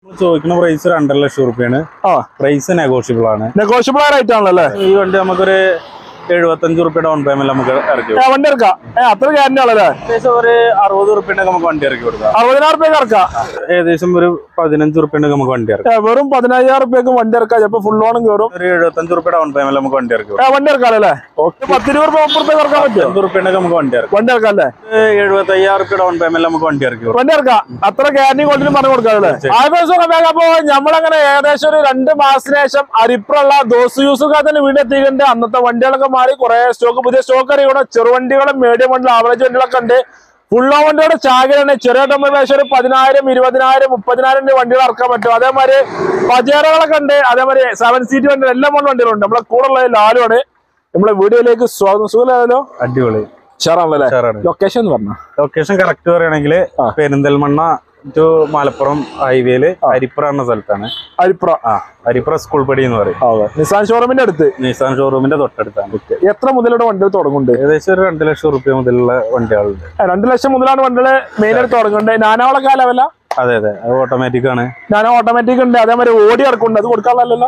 നമ്മൾ ചോദിക്കുന്ന പ്രൈസ് രണ്ടര ലക്ഷം റുപ്യാണ് ആ പ്രൈസ് നെഗോഷ്യബിൾ ആണ് നെഗോഷ്യബിൾ റേറ്റ് ആണല്ലോ അല്ലേ ഈ വണ്ടി നമുക്കൊരു എഴുപത്തഞ്ച് റുപ്യ ഡൗൺ പേയ്മെന്റ് നമുക്ക് ഇറക്കി ഏ, വണ്ടി ഇറക്കാം ഏ അത്ര ഗ്യാരണ്ടി ആണല്ലേ ഏകദേശം ഒരു അറുപത് റുപ്യന്റെ നമുക്ക് വണ്ടി ഇറക്കി കൊടുക്കാം അറുപതിനായിരം റുപ്യക്ക് ഇറക്കാം ഏകദേശം ഒരു പതിനഞ്ച് റുപ്യന്റെ നമുക്ക് വണ്ടി ഇറക്കാം ഏ, വെറും പതിനയ്യായിരം റുപ്യക്ക് വണ്ടി ഇറക്കാം ചിലപ്പോ ഫുൾ ഓണും കയറും ഒരു എഴുപത്തഞ്ച് റുപ്യ ഡൗൺ പേയ്മെന്റ് നമുക്ക് വണ്ടി ഇറക്കി കൊടുക്കാം ഏ, വണ്ടി ഇറക്കാമല്ലേ ഓക്കെ പത്തിരുപത് റുപ്യ മുപ്പത് റുപ്യ ഇറക്കാൻ പറ്റുമോ അമ്പത് റുപ്യന്റെ നമുക്ക് വണ്ടി ഇറക്കാം വണ്ടി ഇറക്കാം അല്ലേ എഴുപത്തി അയ്യായിരം റുപ്യ ഡൗൺ പേയ്മെന്റ് നമുക്ക് വണ്ടി ഇറക്കി കൊടുക്കാം വണ്ടി ഇറക്കാം അത്ര ഗ്യാരണ്ടി കൊണ്ടിനും പറഞ്ഞു കൊടുക്കാമല്ലേ ആഘോഷം അപ്പോ നമ്മളങ്ങനെ ഏകദേശം ഒരു രണ്ട് മാസത്തിന് ശേഷം അരിപ്പുള്ള ദോസ് യൂസുകാരത്തിന് വീട് എത്തിയിട്ടുണ്ട് അന്നത്തെ വണ്ടികളൊക്കെ മാറി കുറെ സ്റ്റോക്ക് പുതിയ സ്റ്റോക്ക് അറിയണം ചെറുവണ്ടികളും മീഡിയം വണ്ടികളും ആവറേജ് വണ്ടികളൊക്കെ ഉണ്ട് ഫുള്ളോ വണ്ടിയുടെ ചാകരാണ് ചെറിയ ടമ്പർ ഏകദേശം ഒരു പതിനായിരം ഇരുപതിനായിരം മുപ്പതിനായിരം രൂപ വണ്ടികൾ ഇറക്കാൻ പറ്റും അതേമാതിരി പജേറകളൊക്കെ ഉണ്ട് അതേമാതിരി സെവൻ സീറ്റ് വണ്ടി എല്ലാ മോഡൽ വണ്ടികളുണ്ട് നമ്മളെ കൂടെ ഉള്ള ലാലുവാണ് നമ്മളെ വീഡിയോയിലേക്ക് സ്വാഗതം സുഖമല്ലോ അടിപൊളി ഷാറാണല്ലേ ഉഷാറാണ്. ലൊക്കേഷൻ എന്ന് പറഞ്ഞ ലൊക്കേഷൻ കറക്റ്റ് പറയുകയാണെങ്കിൽ ആ. പെരിന്തൽമണ്ണ ടു മലപ്പുറം ഹൈവേയില് അരിപ്പുറ എന്ന സ്ഥലത്താണ് അരിപ്ര ആ അരിപ്പുറ സ്കൂൾ പടി എന്ന് പറയും അതെ നിസാൻ ഷോറൂമിന്റെ അടുത്ത് നിസാൻ ഷോറൂമിന്റെ തൊട്ടടുത്താണ് എത്ര മുതലുള്ള വണ്ടികൾ തുടങ്ങുന്നുണ്ട് ഏകദേശം ഒരു രണ്ട് ലക്ഷം റുപ്യ മുതലുള്ള വണ്ടികളുണ്ട് ആ, രണ്ട് ലക്ഷം മുതലാണ് വണ്ടികൾ മെയിൻ ആയിട്ട് തുടങ്ങുന്നുണ്ട് നാനോളൊക്കെ ലെവല അതെ അതെ അത് ഓട്ടോമാറ്റിക് ആണ് നാനോ ഓട്ടോമാറ്റിക് ഉണ്ട് അതേമാതിരി ഓടി ഇറക്കുന്നുണ്ട് അത് കൊടുക്കാറില്ലല്ലോ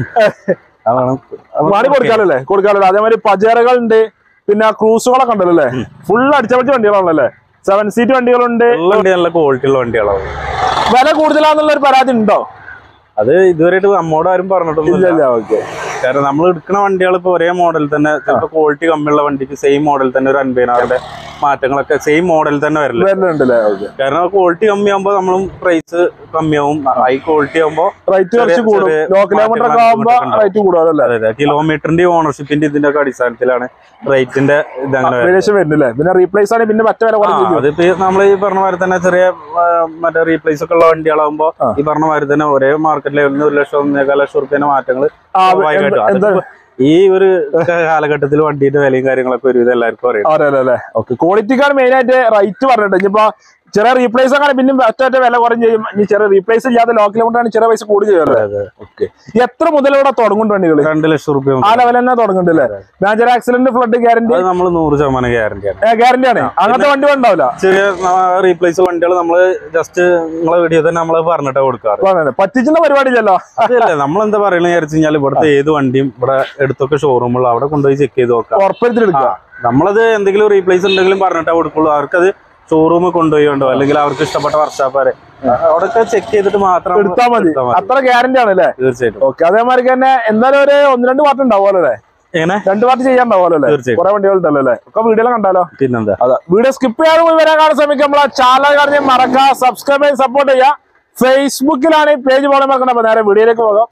അതാണ് മാറി കൊടുക്കാറല്ലേ കൊടുക്കാറില്ല അതേമാതിരി പജേറകൾ ഉണ്ട് പിന്നെ ക്രൂസുകളൊക്കെ ഉണ്ടല്ലോ അല്ലേ ഫുൾ അടിച്ചപടിച്ച വണ്ടികളാണല്ലേ സെവൻ സീറ്റ് വണ്ടികളുണ്ട് ഉള്ള വണ്ടി നല്ല ക്വാളിറ്റി ഉള്ള വണ്ടികളാണ് വില കൂടുതലാന്നുള്ള ഒരു പരാതി ഉണ്ടോ അത് ഇതുവരെയായിട്ട് നമ്മോട് ആരും ഇല്ല പറഞ്ഞിട്ടൊന്നുമില്ല ഇല്ല ഓക്കെ കാരണം നമ്മൾ എടുക്കുന്ന വണ്ടികൾ ഇപ്പൊ ഒരേ മോഡൽ തന്നെ ചിലപ്പോൾ ക്വാളിറ്റി കമ്മിയുള്ള വണ്ടിക്ക് സെയിം മോഡൽ തന്നെ ഒരു അൻപതിനായിരം മാറ്റങ്ങളൊക്കെ സെയിം മോഡൽ തന്നെ വരില്ല വരുന്നുണ്ടല്ലേ ഓക്കെ കാരണം ക്വാളിറ്റി കമ്മിയാകുമ്പോൾ നമ്മളും പ്രൈസ് കമ്മിയാവും ഹൈ ക്വാളിറ്റി ആകുമ്പോൾ റേറ്റ് കുറച്ച് കൂടും ചെറിയ ലോ കിലോമീറ്റർ ഒക്കെ ആകുമ്പോ മാറ്റങ്ങൾ റേറ്റ് കൂടുതലല്ലേ അതെ അതെ കിലോമീറ്ററിന്റെ ഓണർഷിപ്പിന്റെ ഇതിന്റെ ഒക്കെ അടിസ്ഥാനത്തിലാണ് റേറ്റിന്റെ ഇതങ്ങനെ വരുന്നത്. ഏകദേശം വരുന്നില്ലേ പിന്നെ റീപ്ലേസ് ആണ് പിന്നെ മറ്റേ വില ആ, കുറഞ്ഞു അതിപ്പോ നമ്മൾ ഈ പറഞ്ഞ മാതിരി തന്നെ ചെറിയ ആ, മറ്റേ റീപ്ലേസ് ഒക്കെ ഉള്ള വണ്ടികളാകുമ്പോ ആ. ഈ പറഞ്ഞ മാതിരി തന്നെ ഒരേ മാർക്കറ്റ് ലെവലിൽ ഒരു ലക്ഷം ഒന്നേകാൽ ലക്ഷം റുപ്യന്റെ മാറ്റങ്ങൾ ആ, സ്വാഭാവികമായിട്ടും. എന്ത്- അതിപ്പോ ഈ ഒരു കാലഘട്ടത്തിൽ വണ്ടിയുടെ വിലയും കാര്യങ്ങളൊക്കെ ഒരുവിധം എല്ലാവർക്കും അറിയാം അറിയാലോ ഓക്കെ ക്വാളിറ്റിക്കാണ് മെയിൻ ആയിട്ട് റേറ്റ് പറഞ്ഞിട്ട് ഇനിയിപ്പോ ചെറിയ റീപ്ലേസ് ഒക്കെ പിന്നെ ഒറ്റ ഒറ്റ വില കുറഞ്ഞ് ചെയ്യും ഇനി ചെറിയ റീപ്ലേസ് ഇല്ലാത്ത ലോ കിലോമീറ്റർ ആണ് ചെറിയ പൈസ കൂടി ചെയ്യാറ് ഓക്കെ എത്ര മുതൽ ഇവിടെ തുടങ്ങുന്നുണ്ട് വണ്ടികൾ രണ്ട് ലക്ഷം റുപ്യ ആ ലെവൽ തന്നെ തുടങ്ങുന്നുണ്ടല്ലേ മേജർ ആക്സിഡന്റ് ഫ്ലഡ് ഗ്യാരണ്ടി അത് നമ്മൾ നൂറ് ശതമാനം ഗ്യാരണ്ടിയാണ് ഗ്യാരണ്ടി ആണ് അങ്ങനത്തെ വണ്ടി ഉണ്ടാവില്ല ചെറിയ റീപ്ലേസ് വണ്ടികൾ നമ്മൾ ജസ്റ്റ് നിങ്ങളെ വീഡിയോ തന്നെ നമ്മൾ പറഞ്ഞിട്ട് കൊടുക്കാറ് പറഞ്ഞത്. പറ്റിച്ചുന്ന പരിപാടിയില്ലല്ലോ അതല്ല നമ്മൾ എന്താ പറയുന്നത് വിചാരിച്ചു കഴിഞ്ഞാൽ ഇവിടുത്തെ ഏത് വണ്ടിയും ഇവിടെ എടുത്തൊക്കെ ഷോറൂമുള്ള അവിടെ കൊണ്ടുപോയി ചെക്ക് ചെയ്ത് നോക്കാം ഉറപ്പെടുത്തിയെടുക്കുക നമ്മളത് എന്തെങ്കിലും റീപ്ലേസ് എന്തെങ്കിലും പറഞ്ഞിട്ടേ കൊടുക്കുള്ളൂ അവർക്കത് ഷോറൂമിൽ കൊണ്ടുപോയി ഉണ്ടോ അല്ലെങ്കിൽ അവർക്ക് ഇഷ്ടപ്പെട്ട വർഷാപ്പാരെ അവിടെയൊക്കെ ചെക്ക് ചെയ്തിട്ട് മാത്രം എടുത്താൽ മതി എടുത്താൽ മതി. അത്ര ഗ്യാരണ്ടി ആണല്ലേ തീർച്ചയായിട്ടും ഓക്കെ അതേമാതിരി തന്നെ എന്തായാലും ഒരു ഒന്ന് രണ്ട് പാർട്ട് ഉണ്ടാവുമല്ലോ അല്ലേ എങ്ങനെ രണ്ട് പാർട്ട് ചെയ്യാൻ ഉണ്ടാവുമല്ലോ അല്ലേ തീർച്ചയായിട്ടും. കുറെ വണ്ടികൾ ഉണ്ടല്ലോ അല്ലേ ഒക്കെ വീഡിയോ കണ്ടാലോ പിന്നെന്താ അതെ വീഡിയോ സ്കിപ്പ് ചെയ്യാതെ പോയി വരാൻ കാണാൻ ശ്രമിക്കുക നമ്മളെ ചാനൽ കാണി മറക്കുക സബ്സ്ക്രൈബ് ചെയ്ത് സപ്പോർട്ട് ചെയ്യുക ഫേസ്ബുക്കിലാണ് ഈ പേജ് പോലെ മറക്കണം അപ്പൊ നേരെ വീഡിയോയിലേക്ക് പോകാം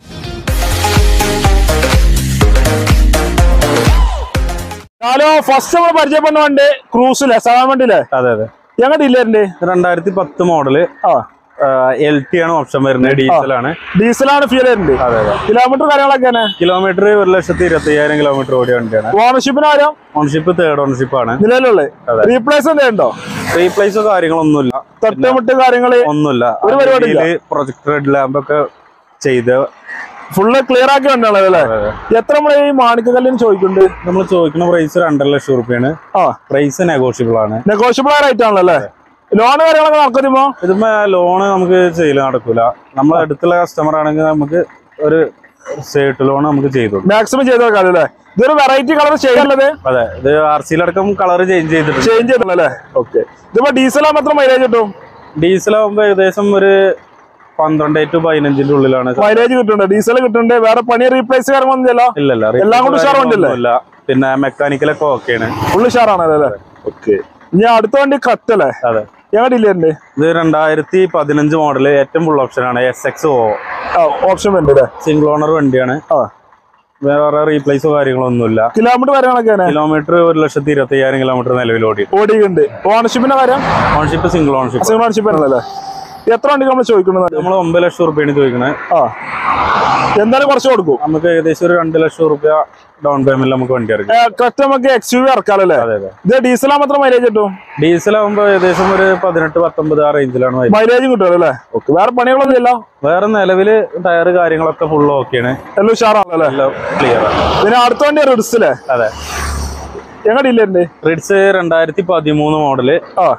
ഹലോ ഫസ്റ്റ് നമ്മൾ പരിചയപ്പെടുന്ന വണ്ടി ക്രൂസിലെ സെവൻ വണ്ടിയിലെ അതെ അതെ ഞങ്ങളുടെ ഇല്ലേരുണ്ട് രണ്ടായിരത്തി പത്ത് മോഡല് ആ എൽ ടി ആണ് ഓപ്ഷൻ വരുന്നത് ഡീസൽ ആണ് ഡീസലാണ് ഫീൽ വരുന്നുണ്ട് അതെ അതെ കിലോമീറ്റർ കാര്യങ്ങളൊക്കെയാണ് കിലോമീറ്റർ ഒരു ലക്ഷത്തി ഇരുപത്തി അയ്യായിരം കിലോമീറ്റർ ഓടിയ വണ്ടിയാണ് ഓണർഷിപ്പിന് കാര്യം ഓൺഷിപ്പ് തേർഡ് ഓൺഷിപ്പ് ആണ് നിലവിലുള്ളത് അതെ. റീപ്ലേസ് എന്തെങ്കിലും ഉണ്ടോ റീപ്ലേസോ കാര്യങ്ങളൊന്നുമില്ല തട്ടുമുട്ട് കാര്യങ്ങള് ഒന്നുമില്ല ഒരു പരിപാടിയില്ല. പ്രൊജക്ട് റെഡ് ലാമ്പ് ഒക്കെ ചെയ്ത് ഫുള്ള് ക്ലിയർ ആക്കി വണ്ടാണല്ലോ അല്ലേ എത്ര നമ്മൾ ഈ മാണിക്കല്ലിന് ചോദിക്കുന്നുണ്ട് നമ്മൾ ചോദിക്കുന്ന പ്രൈസ് രണ്ടര ലക്ഷം റുപ്യാണ് ആ പ്രൈസ് നെഗോഷ്യബിൾ ആണ് നെഗോഷ്യബിൾ റേറ്റ് ആണല്ലോ അല്ലേ ലോൺ കാര്യങ്ങളൊക്കെ നടക്കുമോ ഇതിപ്പോ ലോണ് നമുക്ക് ചെയ്യൽ നടക്കൂല നമ്മളെ അടുത്തുള്ള കസ്റ്റമർ ആണെങ്കിൽ നമുക്ക് ഒരു സേട്ട് ലോൺ നമുക്ക് ചെയ്തു കൊടുക്കും. മാക്സിമം ചെയ്ത് വെക്കാം അല്ലേ ഇതൊരു വെറൈറ്റി കളർ ചെയ്യുള്ളത് അതെ ഇത് ആർ സിയിലടക്കം കളർ ചേഞ്ച് ചെയ്തിട്ടുണ്ട് ചേഞ്ച് ചെയ്തിട്ടുള്ള അല്ലേ ഓക്കെ ഇതിപ്പോ ഡീസൽ ആകുമ്പോൾ എത്ര മൈലേജ് കിട്ടും ഡീസൽ ആകുമ്പോ ഏകദേശം ഒരു പന്ത്രണ്ട് ടു പതിനഞ്ചിന്റെ ഉള്ളിലാണ് സാർ. മൈലേജ് കിട്ടുന്നുണ്ട് ഡീസൽ കിട്ടുന്നുണ്ട് വേറെ പണി റീപ്ലേസ് കാര്യങ്ങളൊന്നുമില്ല ഇല്ലല്ല എല്ലാം കൊണ്ട് ഉഷാർ വണ്ടിയല്ലേ? ഒന്നുമില്ല. പിന്നെ മെക്കാനിക്കലൊക്കെ ഓക്കെയാണ് ഫുള്ള് ഷാറാണല്ലോ അല്ലേ ഓക്കെ ഇനി അടുത്ത വണ്ടി കത്തല്ലേ അതെ ഞങ്ങളുടെ ഇല്ലേ ഇത് രണ്ടായിരത്തി പതിനഞ്ച് മോഡല് ഏറ്റവും ഫുൾ ഓപ്ഷൻ ആണ് എസ് എക്സ് ഓ ഓപ്ഷൻ ഉണ്ട് അല്ലേ സിംഗിൾ ഓണർ വണ്ടിയാണ് ആ വേറെ റീപ്ലേസോ കാര്യങ്ങളൊന്നുമില്ല കിലോമീറ്റർ കാര്യങ്ങളൊക്കെയാണ് കിലോമീറ്റർ ഒരു ലക്ഷത്തി ഇരുപത്തി അയ്യായിരം കിലോമീറ്റർ നിലവിൽ ഓടി ഓടിയുണ്ട് ഓണർഷിപ്പിന്റെ കാര്യം ownership single ownership single ownership ആണല്ലേ എത്ര വണ്ടി നമ്മൾ ചോദിക്കുന്നത് നമ്മൾ ഒമ്പത് ലക്ഷം റുപ്യാണ് ചോദിക്കുന്നത് ആ എന്തായാലും കുറച്ച് കൊടുക്കും നമുക്ക് ഏകദേശം ഒരു രണ്ട് ലക്ഷം റുപ്യ ഡൗൺ പേയ്മെന്റ് നമുക്ക് വണ്ടി ഇറക്കും കറക്റ്റ് നമുക്ക് എക്സ് യു വി ഇറക്കാമല്ലേ അതെ അതെ ഇത് ഡീസൽ ആകുമ്പോൾ എത്ര മൈലേജ് കിട്ടും ഡീസൽ ആകുമ്പോൾ ഏകദേശം ഒരു പതിനെട്ട് പത്തൊമ്പത് ആ റേഞ്ചിലാണ് വരുന്നത് മൈലേജും കിട്ടും അല്ലേ ഓക്കെ വേറെ പണികളൊന്നും ഇല്ല വേറെ നിലവില് ടയർ കാര്യങ്ങളൊക്കെ ഫുൾ ഓക്കെയാണ് എല്ലാം ഉഷാറാണല്ലേ എല്ലാം ക്ലിയർ ആണ് പിന്നെ അടുത്ത വണ്ടി റിഡ്സിലെ അതെ ഞങ്ങളുടെ ഇല്ലേ റിഡ്സ് രണ്ടായിരത്തി പതിമൂന്ന് മോഡല് ആ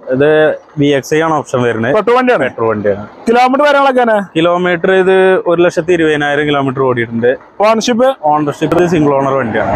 ഇത് ബി എക്സ് ഐ ആണ് ഓപ്ഷൻ വരുന്നത് പെട്രോൾ വണ്ടിയാണ് പെട്രോൾ വണ്ടിയാണ് കിലോമീറ്റർ കാര്യങ്ങളൊക്കെ കിലോമീറ്റർ ഇത് ഒരു ലക്ഷത്തി ഇരുപതിനായിരം കിലോമീറ്റർ ഓടിയിട്ടുണ്ട് ഓണർഷിപ്പ് ഓണർഷിപ്പ് ഇത് സിംഗിൾ ഓണർ വണ്ടിയാണ്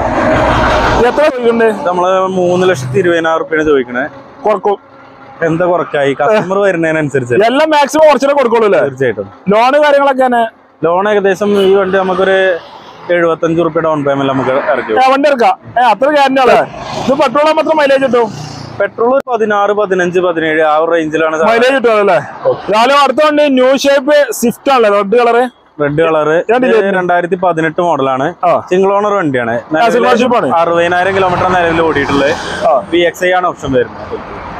എത്ര ചോദിക്കുന്നുണ്ട് ഇത് നമ്മള് മൂന്ന് ലക്ഷത്തി ഇരുപതിനായിരം റുപ്യാണ് ചോദിക്കണേ കുറക്കും എന്താ കുറക്കായി കസ്റ്റമർ വരുന്നതിനനുസരിച്ച് എല്ലാം മാക്സിമം കുറച്ചിട്ട് കൊടുക്കുള്ളൂ അല്ലേ തീർച്ചയായിട്ടും ലോണ് കാര്യങ്ങളൊക്കെ ലോൺ ഏകദേശം ഈ വണ്ടി നമുക്കൊരു എഴുപത്തഞ്ച് റുപ്യ ഡൗൺ പേയ്മെന്റ് നമുക്ക് ഇറക്കി ഏ, വണ്ടി എടുക്കാം ഏ അത്ര ഗ്യാരണ്ടി ആണ് ഇത് പെട്രോൾ മാത്രം മൈലേജ് കിട്ടും പെട്രോൾ പതിനാറ് പതിനഞ്ച് പതിനേഴ് ആ ഒരു റേഞ്ചിലാണ് മൈലേജ് കിട്ടും അല്ലേ രാവിലെ അടുത്ത വണ്ടി ന്യൂ ഷേപ്പ് സ്വിഫ്റ്റ് ആണല്ലേ റെഡ് കളറ് റെഡ് കളറ് കണ്ടില്ലേ? രണ്ടായിരത്തി പതിനെട്ട് മോഡലാണ് ആ. സിംഗിൾ ഓണർ വണ്ടിയാണ് single ownership ആണ്. അറുപതിനായിരം കിലോമീറ്റർ നിലവിൽ ഓടിയിട്ടുള്ളത് ആ. ബി എക്സ് ഐ ആണ് ഓപ്ഷൻ വരുന്നത്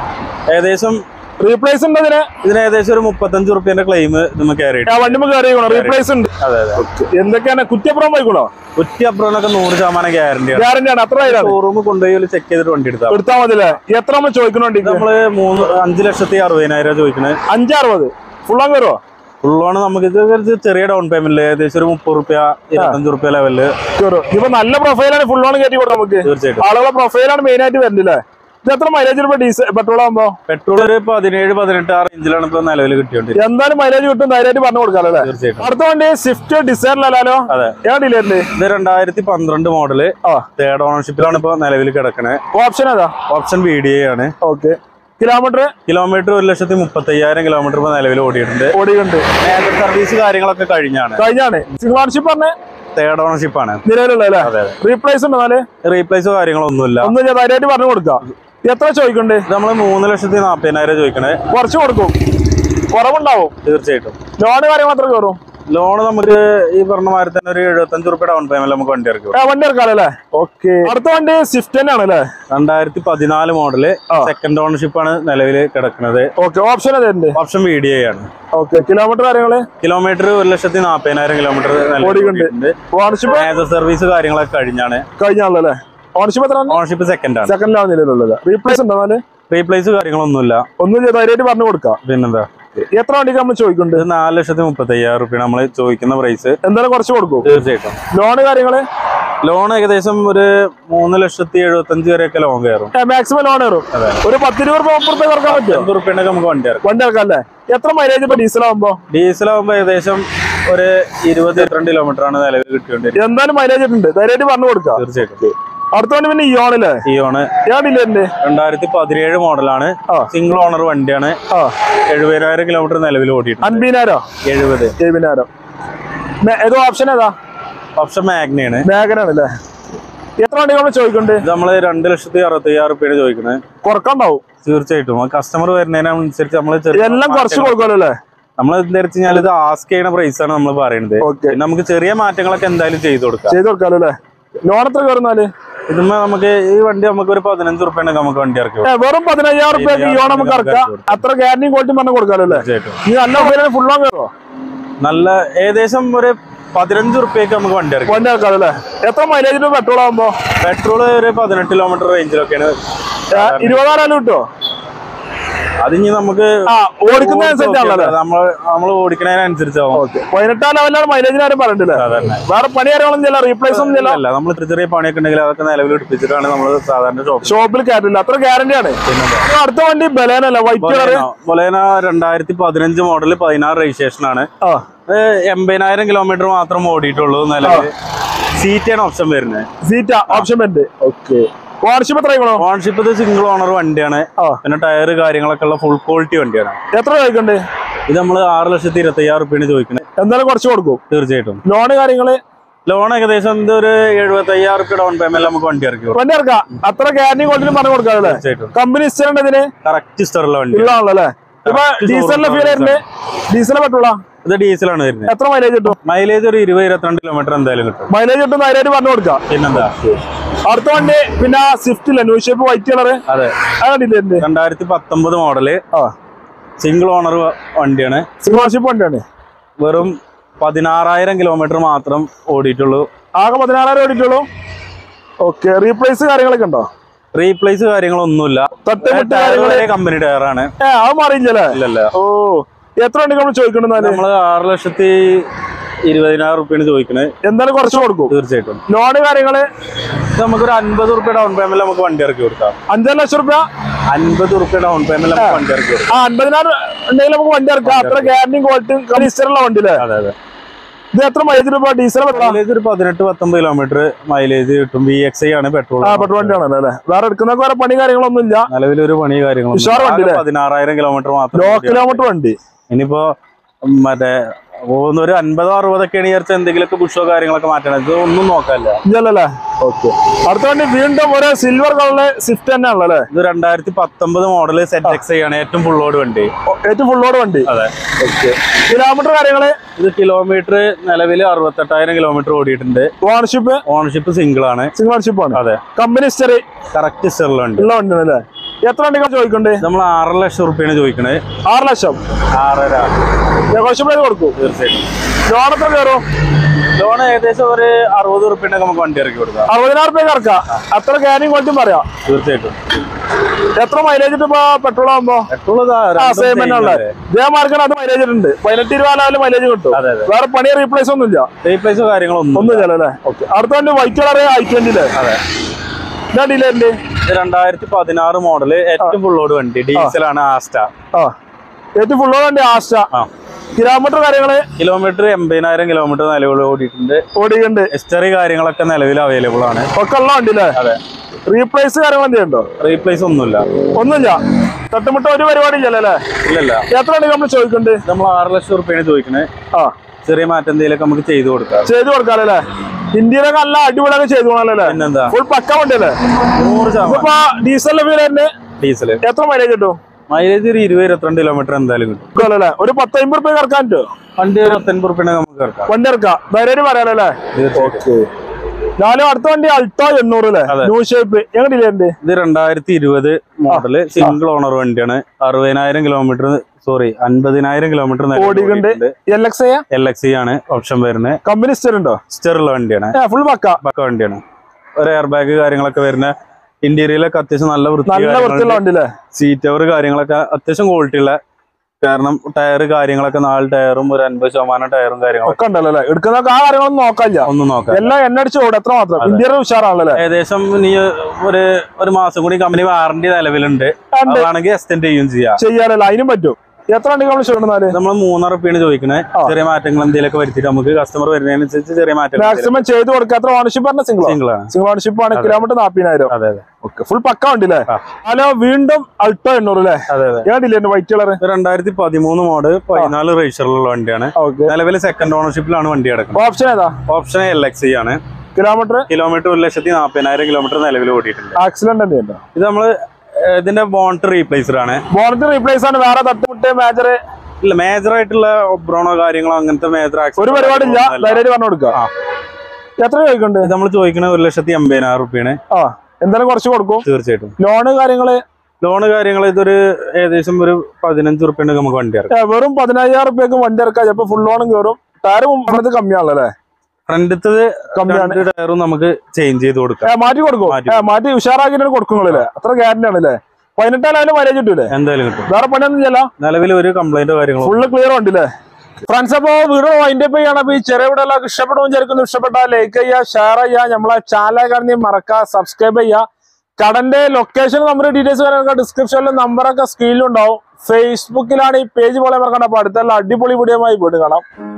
ഏകദേശം റീപ്ലേസ് ഉണ്ട് ഇതിന് ഇതിന് ഏകദേശം ഒരു മുപ്പത്തഞ്ച് റുപ്യന്റെ ക്ലെയിം നമുക്ക് കയറി ആ വണ്ടി കയറി റീപ്ലേസ് ഉണ്ട് അതെ അതെ എന്തൊക്കെയാണ് കുറ്റപ്പുറം പോയിക്കോളോ കുറ്റി അപ്പുറമൊക്കെ നൂറ് ശതമാനം ഗ്യാരണ്ടിയാണ് ഗ്യാരണ്ടി ആണ് അത്ര ആയിരം ഷോറൂം കൊണ്ടുപോയി ചെക്ക് ചെയ്തിട്ട് വണ്ടി എടുത്താൽ എടുത്താൽ മതി അല്ലേ എത്ര നമ്മൾ ചോദിക്കണോണ്ടി നമ്മള് മൂന്ന് അഞ്ച് ലക്ഷത്തി അറുപതിനായിരം ചോദിക്കുന്നത് അഞ്ചറുപത് ഫുള്ളാൻ കയറുമോ ഫുള്ളോണ് നമുക്ക് ഇത് ഒരു ചെറിയ ഡൗൺ പേയ്മെന്റ് ഏകദേശം ഒരു മുപ്പത് റുപ്യ ഇരുപത്തഞ്ച് റുപ്യ ലെവലില് കയറും ഇപ്പൊ നല്ല പ്രൊഫൈലാണ് ഫുൾ ഓൺ കയറ്റി കൊടുക്കാം നമുക്ക് തീർച്ചയായിട്ടും ആളുകളെ പ്രൊഫൈലാണ് മെയിൻ ആയിട്ട് വരുന്നില്ലേ ഇത് എത്ര മൈലേജ് ഇപ്പൊ ഡീസൽ പെട്രോൾ ആകുമ്പോ പെട്രോൾ ഒരു പതിനേഴ് പതിനെട്ട് ആ റേഞ്ചിലാണ് ഇപ്പൊ നിലവിൽ കിട്ടിയോണ്ടിരിക്കുന്നത് എന്തായാലും മൈലേജ് കിട്ടും ധൈര്യമായിട്ട് പറഞ്ഞു കൊടുക്കാലോ അല്ലേ തീർച്ചയായിട്ടും അടുത്ത വണ്ടി സ്വിഫ്റ്റ് ഡിസൈറിലല്ലോ അതെ ഏതാ ഡീലറില് ഇത് രണ്ടായിരത്തി പന്ത്രണ്ട് മോഡല് ആ തേർഡ് ഓണർഷിപ്പിലാണ് ഇപ്പൊ നിലവിൽ കിടക്കണേ ഓപ്ഷൻ ഏതാ ഓപ്ഷൻ വി ഡി ആണ് ഓക്കെ കിലോമീറ്റർ കിലോമീറ്റർ ഒരു ലക്ഷത്തി മുപ്പത്തി അയ്യായിരം കിലോമീറ്റർ ഇപ്പൊ നിലവിൽ ഓടിയിട്ടുണ്ട് ഓടിയുണ്ട് മേജർ സർവീസ് കാര്യങ്ങളൊക്കെ കഴിഞ്ഞാണ് കഴിഞ്ഞാണ് സിംഗിൾ ഓണർഷിപ്പ് പറഞ്ഞ തേർഡ് ഓണർഷിപ്പ് ആണ് നിലവിലുള്ള അല്ലേ അതെ റീപ്ലേസ് ഉണ്ട് എന്നാല് റീപ്ലേസോ കാര്യങ്ങളൊന്നുമില്ല ഒന്ന് ഞാൻ ധൈര്യമായിട്ട് പറഞ്ഞു കൊടുക്കാം എത്ര ചോദിക്കണ്ടേ ഇത് നമ്മള് മൂന്ന് ലക്ഷത്തി നാപ്പതിനായിരം ചോദിക്കണേ കുറച്ച് കൊടുക്കും കുറവുണ്ടാവും തീർച്ചയായിട്ടും ലോണ് കാര്യങ്ങൾ എത്ര കയറും ലോൺ നമുക്ക് ഈ പറഞ്ഞ മാതിരി തന്നെ ഒരു എഴുപത്തഞ്ച് റുപ്യ ഡൗൺ പേയ്മെന്റ് നമുക്ക് വണ്ടി ഇറക്കി ആ, വണ്ടി ഇറക്കാലോ അല്ലേ ഓക്കെ അടുത്ത വണ്ടി സ്വിഫ്റ്റ് തന്നെയാണ് അല്ലേ രണ്ടായിരത്തി പതിനാല് മോഡല് ആ. സെക്കൻഡ് ഓണർഷിപ്പ് ആണ് നിലവിൽ കിടക്കുന്നത് ഓക്കെ ഓപ്ഷൻ അതുണ്ട് ഓപ്ഷൻ വി ഡി ആണ് ഓക്കെ കിലോമീറ്റർ കാര്യങ്ങള് കിലോമീറ്റർ ഒരു ലക്ഷത്തി നാപ്പതിനായിരം കിലോമീറ്റർ ഓടിയിട്ടുണ്ട്. ഓണർഷിപ്പ് മേജർ സർവീസ് കാര്യങ്ങളൊക്കെ കഴിഞ്ഞാണ് കഴിഞ്ഞാണല്ലോ അല്ലേ ഓണർഷിപ്പ് എത്ര ഓണർഷിപ്പ് സെക്കൻഡ് ആണ് സെക്കൻഡിലാണ് നിലവിലുള്ളത് റീപ്ലേസ് ഉണ്ടോ എന്നാല് റീപ്ലേസ് കാര്യങ്ങളൊന്നുമില്ല ഒന്നും ധൈര്യമായിട്ട് പറഞ്ഞു കൊടുക്കാം പിന്നെന്താ എത്ര വണ്ടിക്ക് നമ്മൾ ചോദിക്കുന്നുണ്ട് ഇത് നാല് ലക്ഷത്തി മുപ്പത്തി അയ്യായിരം റുപ്യ നമ്മൾ ചോദിക്കുന്ന പ്രൈസ് എന്തായാലും കുറച്ച് കൊടുക്കും തീർച്ചയായിട്ടും ലോണ് കാര്യങ്ങള് ലോൺ ഏകദേശം ഒരു മൂന്ന് ലക്ഷത്തി എഴുപത്തഞ്ച് വരെയൊക്കെ ലോൺ കയറും മാക്സിമം ലോൺ കയറും അതെ. ഒരു പത്തിരുപത് രൂപ മുപ്പത് റുപ്യ കുറക്കാൻ പറ്റുമോ അമ്പത് റുപ്യ നമുക്ക് വണ്ടി ഇറക്കും വണ്ടി ഇറക്കാം അല്ലേ എത്ര മൈലേജ് ഇപ്പൊ ഡീസൽ ആകുമ്പോ ഡീസൽ ആകുമ്പോൾ ഏകദേശം ഒരു ഇരുപത് ഇരുപത്തിരണ്ട് കിലോമീറ്റർ ആണ് നിലവിൽ കിട്ടിയോണ്ടിരിക്കുന്നത് എന്തായാലും മൈലേജ് ഉണ്ട് ധൈര്യമായിട്ട് പറഞ്ഞു കൊടുക്കാം തീർച്ചയായിട്ടും അടുത്ത വണ്ടി പിന്നെ ഇയോണല്ലേ ഇയോണ് ഞാൻ ഡില്ലേ രണ്ടായിരത്തി പതിനേഴ് മോഡലാണ് ആ. സിംഗിൾ ഓണർ വണ്ടിയാണ് ആ എഴുപതിനായിരം കിലോമീറ്റർ നിലവിൽ ഓടിയിട്ടുണ്ട് അൻപതിനായിരം എഴുപത് എഴുപതിനായിരം മേ- ഏതോ ഓപ്ഷൻ ഏതാ ഓപ്ഷൻ മാഗ്നയാണ് മേഘനാണ് അല്ലേ എത്ര വണ്ടി നമ്മൾ ചോദിക്കുന്നുണ്ട് ഇത് നമ്മള് രണ്ട് ലക്ഷത്തി അറുപത്തി അയ്യായിരം റുപ്യാണ് ചോദിക്കുന്നത് കുറക്കണ്ടാവും തീർച്ചയായിട്ടും കസ്റ്റമർ വരുന്നതിനനുസരിച്ച് നമ്മൾ എല്ലാം കുറച്ച് കൊടുക്കുമല്ലോ അല്ലേ നമ്മൾ എന്താ വെച്ച് കഴിഞ്ഞാൽ ഇത് ആസ്ക് ചെയ്യുന്ന പ്രൈസ് ആണ് നമ്മൾ പറയുന്നത് ഓക്കെ പിന്നെ നമുക്ക് ചെറിയ മാറ്റങ്ങളൊക്കെ എന്തായാലും ചെയ്തു കൊടുക്കാം ചെയ്ത് കൊടുക്കാലോ അല്ലേ ലോൺ എത്ര കയറുന്നാല് ഇതുമ്മ നമുക്ക് ഈ വണ്ടി നമുക്ക് ഒരു പതിനഞ്ച് റുപ്യാണ് നമുക്ക് വണ്ടി ഇറക്കി ഏ, വെറും പതിനയ്യായിരം റുപ്യക്ക് ഇയോൺ നമുക്ക് ഇറക്കാം അത്ര ഗ്യാരണ്ടിയും ക്വാളിറ്റി പറഞ്ഞു കൊടുക്കാലോ അല്ലേ തീർച്ചയായിട്ടും ഈ നല്ല ഉപയോഗം ഫുൾ ഓൺ കയറുമോ നല്ല ഏകദേശം ഒരു പതിനഞ്ച് റുപ്യക്ക് നമുക്ക് വണ്ടി ഇറക്കി വണ്ടി ഇറക്കാം അല്ലേ എത്ര മൈലേജിന് പെട്രോൾ ആകുമ്പോ പെട്രോൾ ഒരു പതിനെട്ട് കിലോമീറ്റർ റേഞ്ചിലൊക്കെയാണ് ഇരുപതാറാലും കിട്ടുമോ അത് ഇനി നമുക്ക് ആ ഓടിക്കുന്ന അനുസരിച്ചാണല്ലോ നമ്മൾ നമ്മൾ ഓടിക്കുന്നതിനനുസരിച്ചാവും ഓക്കെ പതിനെട്ടാം ലെവലാണ് മൈലേജിന് ആരും പറഞ്ഞിട്ടില്ല സാധാരണ വേറെ പണി കാര്യങ്ങളൊന്നും ചെയ്യില്ല റീപ്ലേസ് ഒന്നും ചെയ്യില്ല അല്ല നമ്മൾ ചെറിയ ചെറിയ പണിയൊക്കെ ഉണ്ടെങ്കിൽ അതൊക്കെ നിലവിൽ എടുപ്പിച്ചിട്ടാണ് നമ്മൾ സാധാരണ ഷോപ്പ് ഷോപ്പിൽ കയറ്റില്ല അത്ര ഗ്യാരണ്ടിയാണ് അടുത്ത വണ്ടി ബലേനല്ല വൈറ്റ് കളർ ബൊലേന രണ്ടായിരത്തി പതിനഞ്ച് മോഡൽ പതിനാറ് രജിസ്ട്രേഷൻ ആണ് ആ ഇത് എൺപതിനായിരം കിലോമീറ്റർ മാത്രം ഓടിയിട്ടുള്ളൂ നിലവിൽ സീറ്റാണ് ഓപ്ഷൻ വരുന്നത് സീറ്റ ഓപ്ഷൻ ഉണ്ട് ഓക്കെ ഓണർഷിപ്പ് എത്ര ആയിക്കണോ ഓൺഷിപ്പ് ഇത് സിംഗിൾ ഓണർ വണ്ടിയാണ് ആ. പിന്നെ ടയർ കാര്യങ്ങളൊക്കെ ഉള്ള ഫുൾ ക്വാളിറ്റി വണ്ടിയാണ് എത്ര ചോദിക്കണ്ട് ഇത് നമ്മൾ ആറ് ലക്ഷത്തി ഇരുപത്തി അയ്യായിരം റുപ്യാണ് ചോദിക്കുന്നത് എന്തായാലും കുറച്ച് കൊടുക്കും തീർച്ചയായിട്ടും ലോണ് കാര്യങ്ങള് ലോൺ ഏകദേശം ഇത് ഒരു എഴുപത്തി അയ്യായിരം റുപ്യ ഡൗൺ പേയ്മെന്റ് നമുക്ക് വണ്ടി ഇറക്കി കൊടുക്കും. വണ്ടി ഇറക്കാം അത്ര ഗ്യാരണ്ടി ക്വാളിറ്റി പറഞ്ഞു കൊടുക്കാമല്ലേ തീർച്ചയായിട്ടും കമ്പനി ഇഷ്ടമുണ്ട് ഇതിന് കറക്റ്റ് സ്റ്ററുള്ള വണ്ടി ഉള്ളതാണല്ലോ അല്ലേ ഇപ്പൊ Correct ഡീസലിന്റെ showroom ഫീൽ ആയിരുന്നു ഡീസൽ പെട്രോളാ ഇത് ഡീസലാണ് വരുന്നത് എത്ര മൈലേജ് കിട്ടും മൈലേജ് ഒരു ഇരുപത് ഇരുപത്തിരണ്ട് കിലോമീറ്റർ എന്തായാലും കിട്ടും മൈലേജ് കിട്ടും ധൈര്യമായിട്ട് പറഞ്ഞു കൊടുക്കാം പിന്നെന്താ അടുത്ത വണ്ടി പിന്നെ സ്വിഫ്റ്റ് ഇല്ല ന്യൂ ഷേപ്പ് വൈറ്റ് കളറ് അതെ അതാണ് രണ്ടായിരത്തി പത്തൊമ്പത് മോഡല് ആ സിംഗിൾ ഓണർ വണ്ടിയാണ് സിംഗിൾ വണ്ടിയാണ് വെറും പതിനാറായിരം കിലോമീറ്റർ മാത്രം ഓടിയിട്ടുള്ളൂ ആകെ പതിനാറായിരം ഓടിയിട്ടുള്ളൂ ഓക്കെ റീപ്ലേസ് കാര്യങ്ങളൊക്കെ ഉണ്ടോ റീപ്ലേസ് കാര്യങ്ങളൊന്നുമില്ല തട്ടുമുട്ട് ടയർ കാര്യങ്ങള് വരെ കമ്പനി ടയറാണ് ഏ അത് മാറിയില്ലല്ലേ ഇല്ലല്ല ഓ എത്ര വണ്ടി നമ്മൾ ചോദിക്കണ്ടെന്നാല് നമ്മള് ആറ് ലക്ഷത്തി ഇരുപതിനായിരം റുപ്യാണ് ചോദിക്കുന്നത് എന്തായാലും കുറച്ച് കൊടുക്കും തീർച്ചയായിട്ടും ലോണ് കാര്യങ്ങള് ഇത് നമുക്കൊരു അൻപത് റുപ്യ ഡൗൺ പേയ്മെന്റ് നമുക്ക് വണ്ടി ഇറക്കി കൊടുക്കാം അഞ്ചര ലക്ഷം റുപ്യ അൻപത് റുപ്യ ഡൗൺ പേയ്മെന്റ് നമുക്ക് വണ്ടി ഇറക്കി കൊടുക്കാം ആ അൻപതിനായിരം ഉണ്ടെങ്കിൽ നമുക്ക് വണ്ടി ഇറക്കാം അത്ര ഗ്യാരണ്ടിയും ക്വാളിറ്റിയും ഹിസ്റ്ററുള്ള വണ്ടി അല്ലേ അതെ അതെ ഇത് എത്ര മൈലേജ് രൂപ ഡീസൽ പെട്രോൾ മൈലേജ് ഒരു പതിനെട്ട് പത്തൊമ്പത് കിലോമീറ്റർ മൈലേജ് കിട്ടും വി എക്സ് ഐ ആണ് പെട്രോൾ ആ പെട്രോൾ വണ്ടിയാണല്ലോ അല്ലേ വേറെ എടുക്കുന്നൊക്കെ വേറെ പണി കാര്യങ്ങളൊന്നും ഇല്ല നിലവിലൊരു പണി ഉഷാർ വണ്ടി കാര്യങ്ങളും പതിനാറായിരം കിലോമീറ്റർ മാത്രം ലോ കിലോമീറ്റർ വണ്ടി ഇനിയിപ്പോ ഉം, മറ്റേ പോകുന്ന ഒരു അൻപതോ അറുപതൊക്കെയാണ് വിചാരിച്ച എന്തെങ്കിലുമൊക്കെ ബുഷോ കാര്യങ്ങളൊക്കെ മാറ്റണം ഇത് ഒന്നും നോക്കാനില്ല ഇല്ലല്ലേ ഓക്കെ അടുത്ത വണ്ടി വീണ്ടും ഒരു സിൽവർ കളറിലെ സ്വിഫ്റ്റ് തന്നെ ഉള്ളല്ലേ ഇത് രണ്ടായിരത്തി പത്തൊമ്പത് മോഡൽ സെറ്റ് എക്സ് ഐ ആണ് ഏറ്റവും ഫുള്ളോട് വണ്ടി ഏറ്റവും ഫുള്ളോട് വണ്ടി അതെ കിലോമീറ്റർ കാര്യങ്ങള് ഇത് കിലോമീറ്റർ നിലവിൽ അറുപത്തെട്ടായിരം കിലോമീറ്റർ ഓടിയിട്ടുണ്ട് ഓണർഷിപ്പ് ഓണർഷിപ്പ് സിംഗിൾ ആണ് സിംഗിൾ ഓണർഷിപ്പ് ആണ് അതെ കമ്പനി ഹിസ്റ്ററി കറക്റ്റ് സ്റ്റെറിൽ ഉണ്ട് ഉള്ള വണ്ടിയാണ് അല്ലേ എത്ര വണ്ടികൾ ചോദിക്കണ്ടേ നമ്മൾ ആറര ലക്ഷം റുപ്യാണ് ചോദിക്കണത് ആറ് ലക്ഷം ആറര നെഗോഷ്യബിൾ ചെയ്ത് കൊടുക്കും തീർച്ചയായിട്ടും ലോൺ എത്ര കയറും ലോൺ ഏകദേശം ഒരു അറുപത് റുപ്യന്റെ നമുക്ക് വണ്ടി ഇറക്കി കൊടുക്കാം അറുപതിനായിരം റുപ്യ ഇറക്കാം അത്ര ക്യാരിങ് ക്വാളിറ്റിയും പറയാം തീർച്ചയായിട്ടും എത്ര മൈലേജ് ഇപ്പൊ പെട്രോൾ ആകുമ്പോ പെട്രോൾ ആ സെയിം തന്നെ ഉള്ളത് ഇതേ മാർക്കാണ് അത് മൈലേജ് ഉണ്ട് പതിനെട്ട് ഇരുപതിനാലും മൈലേജ് കിട്ടും അതെ അതെ വേറെ പണി റീപ്ലേസ് ഒന്നും ഇല്ല റീപ്ലേസോ കാര്യങ്ങളൊന്നും ഒന്നും ഇല്ല അല്ലേ ഓക്കെ അടുത്ത വണ്ടി വൈറ്റ് കളർ ഐ ട്വന്റിയില് അതെ ഇതാ ഡീലറിന്റെ ഇത് രണ്ടായിരത്തി പതിനാറ് മോഡല് ഏറ്റവും ഫുള്ളോട് വണ്ടി ഡീസലാണ് ആസ്റ്റ ആ ഏറ്റവും ഫുള്ളോ വണ്ടി ആസ്റ്റ ആ കിലോമീറ്റർ കാര്യങ്ങള് കിലോമീറ്റർ എൺപതിനായിരം കിലോമീറ്റർ നിലവിൽ ഓടിയിട്ടുണ്ട് ഓടിയുണ്ട് എസ്റ്ററി കാര്യങ്ങളൊക്കെ നിലവിൽ അവൈലബിൾ ആണ് ഒക്കെ ഉള്ള വണ്ടി അല്ലേ അതെ റീപ്ലേസ് കാര്യങ്ങൾ എന്തെയുണ്ടോ റീപ്ലേസ് ഒന്നുമില്ല ഒന്നുമില്ല തട്ടുമുട്ട ഒരു പരിപാടി ഇല്ലല്ലോ അല്ലേ ഇല്ലല്ല എത്ര വണ്ടി നമ്മൾ ചോദിക്കുന്നുണ്ട് നമ്മൾ ആറ് ലക്ഷം റുപ്യാണ് ചോദിക്കണേ ആ ചെറിയ മാറ്റം എന്തെങ്കിലുമൊക്കെ നമുക്ക് ചെയ്തു കൊടുക്കാം ചെയ്തു കൊടുക്കാല്ലേ ഇന്ത്യയിലൊക്കെ നല്ല അടിപൊളിയൊക്കെ ചെയ്തു പോകണല്ലേ പിന്നെന്താ ഫുൾ പക്ക വണ്ടിയല്ലേ നൂറ് ശതമാനം ഇതിപ്പോ ഡീസലിന്റെ വീട് തന്നെ ഡീസല് എത്ര മൈലേജ് കിട്ടും മൈലേജ് ഒരു ഇരുപത് ഇരുപത്തിരണ്ട് കിലോമീറ്റർ എന്തായാലും കിട്ടും കിട്ടുമല്ലേ ഒരു പത്ത് അമ്പത് റുപ്യ ഇറക്കാൻ പറ്റുമോ വണ്ടി ഒരു പത്തൊൻപത് റുപ്യാണ് നമുക്ക് ഇറക്കാം വണ്ടി ഇറക്കാം ധൈര്യം പറയാലല്ലേ തീർച്ചയായിട്ടും ഞാനും അടുത്ത വണ്ടി അൾട്ടോ എണ്ണൂറ് അല്ലേ അതെ. ന്യൂ ഷേപ്പ് എങ്ങനെയില്ലേ എന്റെ ഇത് രണ്ടായിരത്തി ഇരുപത് മോഡല് സിംഗിൾ ഓണർ വണ്ടിയാണ് അറുപതിനായിരം കിലോമീറ്റർ സോറി അൻപതിനായിരം കിലോമീറ്റർ ഓടിക്കുന്നുണ്ട് L X L X C ആണ് ഓപ്ഷൻ വരുന്നത് കമ്പനി സ്റ്റർ ഉണ്ടോ സ്റ്റെറുള്ള വണ്ടിയാണ് ഫുൾ പക്ക പക്ക വണ്ടിയാണ് ഒരു എയർ ബാഗ് കാര്യങ്ങളൊക്കെ വരുന്ന ഇന്റീരിയലൊക്കെ അത്യാവശ്യം നല്ല നല്ല വൃത്തിയുള്ള വൃത്തി വണ്ടി അല്ലേ സീറ്റ് അവർ കാര്യങ്ങളൊക്കെ അത്യാവശ്യം ക്വാളിറ്റി ഉള്ള കാരണം ടയർ കാര്യങ്ങളൊക്കെ നാല് ടയറും ഒരു അൻപത് ശതമാനം ടയറും കാര്യങ്ങളൊക്കെ ഒക്കെ ഉണ്ടല്ലോ അല്ലേ എടുക്കുന്നൊക്കെ ആ കാര്യങ്ങളൊന്നും നോക്കാനില്ല ഒന്നും നോക്കാം എല്ലാം എണ്ണ അടിച്ച് ഓടും എത്ര മാത്രം ഇന്ത്യയുടെ ഉഷാറാണല്ലോ അല്ലേ ഏകദേശം നീ ഒരു ഒരു മാസം കൂടി കമ്പനി വാറണ്ടി നിലവിലുണ്ട് ഉണ്ട്. അതാണെങ്കിൽ എക്സ്റ്റെൻഡ് ചെയ്യും ചെയ്യാം ചെയ്യാനല്ലോ അതിനും പറ്റും എത്ര വണ്ടി നമ്മൾ ചോദിക്കുന്നാല് നമ്മൾ മൂന്നര റുപ്യാണ് ചോദിക്കുന്നത് ആ. ചെറിയ മാറ്റങ്ങൾ എന്തെങ്കിലുമൊക്കെ വരുത്തിയിട്ട് നമുക്ക് കസ്റ്റമർ വരുന്നതിനനുസരിച്ച് ചെറിയ മാറ്റങ്ങൾ മാക്സിമം ചെയ്ത് കൊടുക്കാത്ര ഓണർഷിപ്പ് പറഞ്ഞ സിംഗിൾ സിംഗിൾ ആണ് സിംഗിൾ ഓണർഷിപ്പ് ആണ് കിലോമീറ്റർ നാപ്പതിനായിരം അതെ അതെ ഓക്കെ ഫുൾ പക്ക വണ്ടി അല്ലേ ആ. ഹലോ വീണ്ടും അൾട്ടോ എണ്ണൂറ് അല്ലേ അതെ അതെ ഏടില്ലേ വൈറ്റ് കളർ ഇത് രണ്ടായിരത്തി പതിമൂന്ന് മോഡ് പതിനാല് രജിസ്റ്ററിലുള്ള വണ്ടിയാണ് ഓക്കെ നിലവിൽ സെക്കൻഡ് ഓണർഷിപ്പിലാണ് വണ്ടി കിടക്കുന്നത് ഓപ്ഷൻ ഏതാ ഓപ്ഷൻ എൽ എക്സ് ആണ് കിലോമീറ്റർ കിലോമീറ്റർ ഒരു ലക്ഷത്തി നാൽപ്പതിനായിരം കിലോമീറ്റർ നിലവിൽ ഓടിയിട്ടുണ്ട് ആക്സിഡന്റ് തന്നെ ഉണ്ടോ ഇത് നമ്മള് ഏഹ്, ഇതിന്റെ ബോണ്ട് റീപ്ലേസർ ആണ് ബോണറ്റ് റീപ്ലേസ് ആണ് വേറെ തട്ടുമുട്ട് മേജർ ഇല്ല മേജർ ആയിട്ടുള്ള ഒബ്രോണോ കാര്യങ്ങളോ അങ്ങനത്തെ മേജർ ഒരു പരിപാടിയില്ല ധൈര്യം പറഞ്ഞു കൊടുക്കുക ആ. എത്ര ചോദിക്കുന്നുണ്ട് ഇത് നമ്മൾ ചോദിക്കുന്നത് ഒരു ലക്ഷത്തി എൺപതിനായിരം റുപ്യാണ് ആ എന്തായാലും കുറച്ച് കൊടുക്കും തീർച്ചയായിട്ടും ലോണ് കാര്യങ്ങള് ലോണ് കാര്യങ്ങൾ ഇതൊരു ഏകദേശം ഒരു പതിനഞ്ച് റുപ്യണ്ട് നമുക്ക് വണ്ടി ഇറക്കാം ഏ, വെറും പതിനയ്യായിരം റുപ്യക്ക് വണ്ടി ഇറക്കാം ചിലപ്പോ ഫുൾ ലോണും കയറും ടയർ മുമ്പത്തെ കമ്മിയാണല്ലോ അല്ലേ ഫ്രണ്ടത്തത് കമ്മിയാണ് രണ്ട് ടയറും നമുക്ക് ചേഞ്ച് ചെയ്ത് കൊടുക്കാം ഏ, മാറ്റി കൊടുക്കും മാറ്റി ഏ, മാറ്റി ഉഷാറാക്കിട്ട് കൊടുക്കുങ്ങളല്ലേ അത്ര ഗ്യാരണ്ടി ആണല്ലേ പതിനെട്ടായാലും മൈലേജ് കിട്ടൂലേ എന്തായാലും കിട്ടും വേറെ പണിയൊന്നും ചെയ്യല നിലവിൽ ഒരു കംപ്ലൈന്റോ കാര്യങ്ങളോ ഫുള്ള് ക്ലിയർ ഉണ്ടല്ലേ ഫ്രണ്ട്സ് അപ്പോ വീഡിയോ വൈൻഡ് അപ്പ് ചെയ്യണം അപ്പൊ ഈ ചെറിയ വീഡിയോ എല്ലാവർക്കും ഇഷ്ടപ്പെടും വിചാരിക്കുന്നു ഇഷ്ടപ്പെട്ടാൽ ലൈക്ക് ചെയ്യുക ഷെയർ ചെയ്യുക നമ്മളെ ചാനൽ കാണുന്ന മറക്കുക സബ്സ്ക്രൈബ് ചെയ്യുക കടന്റെ ലൊക്കേഷൻ നമ്മുടെ ഡീറ്റെയിൽസ് കാര്യങ്ങളൊക്കെ ഡിസ്ക്രിപ്ഷനിലും നമ്പറൊക്കെ സ്ക്രീനിലും ഉണ്ടാവും ഫേസ്ബുക്കിലാണ് ഈ പേജ് പോലെ മറക്കണ്ട അപ്പൊ അടുത്തുള്ള അടിപൊളി വീഡിയോ വീണ്ടും കാണാം